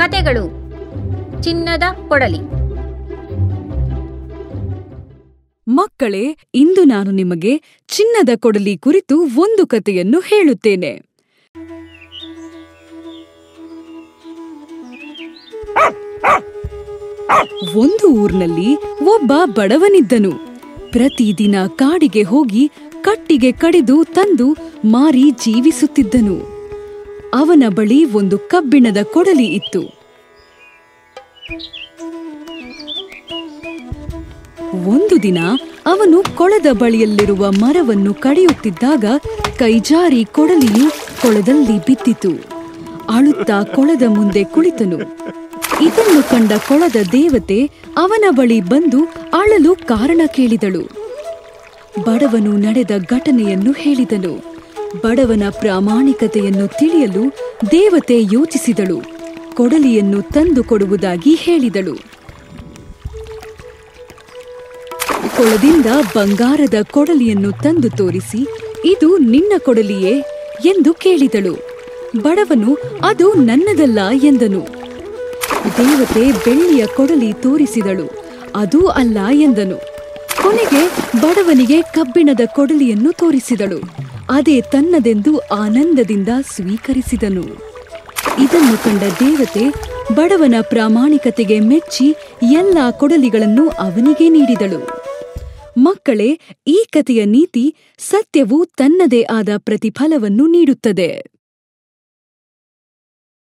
ಕತೆಗಳು ಚಿನ್ನದ ಕೊಡಲಿ ಮಕ್ಕಳೇ ಇಂದು ನಾನು ನಿಮಗೆ ಚಿನ್ನದ ಕೊಡಲಿ ಕುರಿತು ಒಂದು ಕಥೆಯನ್ನು ಹೇಳುತ್ತೇನೆ ಒಂದು ಊರ್ನಲ್ಲಿ ಒಬ್ಬ ಬಡವನಿದ್ದನು ಪ್ರತಿದಿನ ಕಾಡಿಗೆ ಹೋಗಿ ಕಟ್ಟಿಗೆ ಕಡಿದು ತಂದು ಮಾರಿ ಜೀವಿಸುತ್ತಿದ್ದನು ಅವನ ಬಳಿ ಒಂದು ಕಬ್ಬಿಣದ ಕೊಡಲಿ ಇತ್ತು ಒಂದು ದಿನ ಅವನು ಕೊಳದ ಬಳಿಯಲ್ಲಿರುವ ಮರವನ್ನು ಕಡಿಯುತ್ತಿದ್ದಾಗ ಕೈಜಾರಿ ಕೊಡಲಿಯು ಕೊಳದಲ್ಲಿ ಬಿದ್ದಿತು ಅಳುತ್ತಾ ಕೊಳದ ಮುಂದೆ ಕುಳಿತನು ಇದನ್ನು ಕಂಡ ಕೊಳದ ದೇವತೆ ಅವನ ಬಳಿ ಬಂದು ಅಳಲು ಕಾರಣ ಕೇಳಿದಳು ಬಡವನು ನಡೆದ ಘಟನೆಯನ್ನು ಹೇಳಿದನು ಬಡವನ ಪ್ರಾಮಾಣಿಕತೆಯನ್ನು ತಿಳಿಯಲು ದೇವತೆ ಯೋಚಿಸಿದಳು ಕೊಡಲಿಯನ್ನು ತಂದು ಕೊಡುವುದಾಗಿ ಹೇಳಿದಳು ಕೊಳದಿಂದ ಬಂಗಾರದ ಕೊಡಲಿಯನ್ನು ತಂದು ತೋರಿಸಿ ಇದು ನಿನ್ನ ಕೊಡಲಿಯೇ ಎಂದು ಕೇಳಿದಳು ಬಡವನು ಅದು ನನ್ನದಲ್ಲ ಎಂದನು ದೇವತೆ ಬೆಳ್ಳಿಯ ಕೊಡಲಿ ತೋರಿಸಿದಳು ಅದೂ ಅಲ್ಲ ಎಂದನು ಕೊನೆಗೆ ಬಡವನಿಗೆ ಕಬ್ಬಿಣದ ಕೊಡಲಿಯನ್ನು ತೋರಿಸಿದಳು ಅದೇ ತನ್ನದೆಂದು ಆನಂದದಿಂದ ಸ್ವೀಕರಿಸಿದನು ಇದನ್ನು ಕಂಡ ದೇವತೆ ಬಡವನ ಪ್ರಾಮಾಣಿಕತೆಗೆ ಮೆಚ್ಚಿ ಎಲ್ಲ ಕೊಡಲಿಗಳನ್ನು ಅವನಿಗೆ ನೀಡಿದಳು ಮಕ್ಕಳೇ ಈ ಕಥೆಯ ನೀತಿ ಸತ್ಯವು ತನ್ನದೇ ಆದ ಪ್ರತಿಫಲವನ್ನು ನೀಡುತ್ತದೆ